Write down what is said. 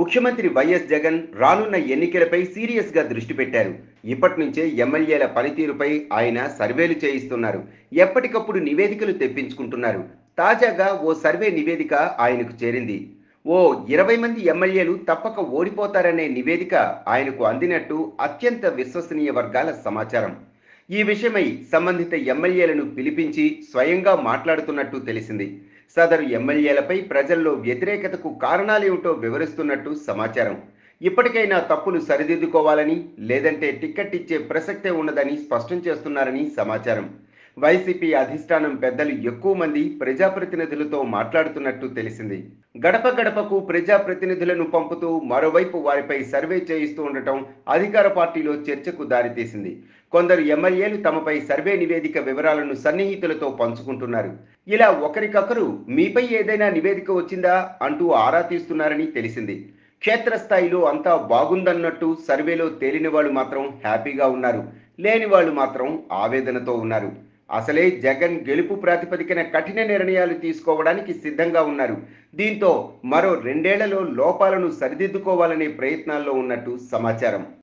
ముఖ్యమంత్రి వైఎస్ జగన్ రానున్న ఎన్నికలపై సీరియస్ గా దృష్టి పెట్టారు ఇప్పటి నుంచే ఎమ్మెల్యేల పనితీరుపై ఆయన సర్వేలు చేయిస్తున్నారు ఎప్పటికప్పుడు నివేదికలు తెప్పించుకుంటున్నారు తాజాగా ఓ సర్వే నివేదిక ఆయనకు చేరింది ఓ ఇరవై మంది ఎమ్మెల్యేలు తప్పక ఓడిపోతారనే నివేదిక ఆయనకు అందినట్టు అత్యంత విశ్వసనీయ వర్గాల సమాచారం ఈ విషయమై సంబంధిత ఎమ్మెల్యేలను పిలిపించి స్వయంగా మాట్లాడుతున్నట్టు తెలిసింది సదరు ఎమ్మెల్యేలపై ప్రజల్లో వ్యతిరేకతకు కారణాలేమిటో వివరిస్తున్నట్టు సమాచారం ఇప్పటికైనా తప్పులు సరిదిద్దుకోవాలని లేదంటే టిక్కెట్ ఇచ్చే ప్రసక్తే ఉన్నదని స్పష్టం చేస్తున్నారని సమాచారం వైసీపీ అధిష్టానం పెద్దలు ఎక్కువ మంది ప్రజాప్రతినిధులతో మాట్లాడుతున్నట్టు తెలిసింది గడప గడపకు ప్రజాప్రతినిధులను పంపుతూ మరోవైపు వారిపై సర్వే చేయిస్తూ ఉండటం అధికార పార్టీలో చర్చకు దారితీసింది కొందరు ఎమ్మెల్యేలు తమపై సర్వే నివేదిక వివరాలను సన్నిహితులతో పంచుకుంటున్నారు ఇలా ఒకరికొకరు మీపై ఏదైనా నివేదిక వచ్చిందా అంటూ ఆరా తీస్తున్నారని తెలిసింది క్షేత్రస్థాయిలో అంతా బాగుందన్నట్టు సర్వేలో తేలిన వాళ్ళు మాత్రం హ్యాపీగా ఉన్నారు లేని వాళ్ళు మాత్రం ఆవేదనతో ఉన్నారు అసలే జగన్ గెలుపు ప్రాతిపదికన కఠిన నిర్ణయాలు తీసుకోవడానికి సిద్ధంగా ఉన్నారు దీంతో మరో రెండేళ్లలో లోపాలను సరిదిద్దుకోవాలనే ప్రయత్నాల్లో ఉన్నట్టు సమాచారం